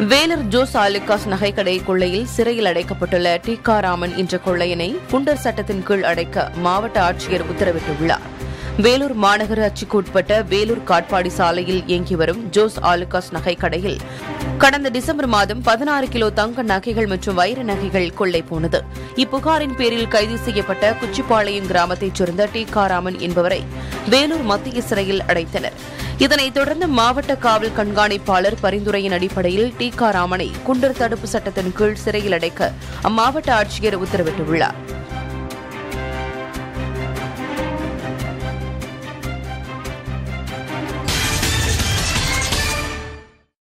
Vellore Jose Alukkas நகைக்கடை கொள்ளையில் சிறையில் அடைக்கப்பட்டுள்ள டிகாராமன் என்ற கொள்ளையனை குண்டர் சட்டத்தின் கீழ் அடைக்க மாவட்ட ஆட்சியர் உத்தரவிட்டுள்ளார் வேலூர் மாநகராட்சிக்கு உட்பட்ட வேலூர் காட்பாடி சாலையில் இயங்கி வரும் ஜோஸ் ஆலுக்காஸ் நகைக்கடையில் கடந்த டிசம்பர் மாதம் பதினாறு கிலோ தங்க நகைகள் மற்றும் வைர நகைகள் கொள்ளை போனது இப்புகாரின் பேரில் கைது செய்யப்பட்ட குச்சிப்பாளையம் கிராமத்தைச் சேர்ந்த டி காராமன் என்பவரை வேலூர் மத்திய சிறையில் அடைத்தனர் இதனைத் தொடர்ந்து மாவட்ட காவல் கண்காணிப்பாளர் பரிந்துரையின் அடிப்படையில் டி காராமனை குண்டர் தடுப்பு சட்டத்தின் கீழ் சிறையில் அடைக்க அம்மாவட்ட ஆட்சியர் உத்தரவிட்டுள்ளார்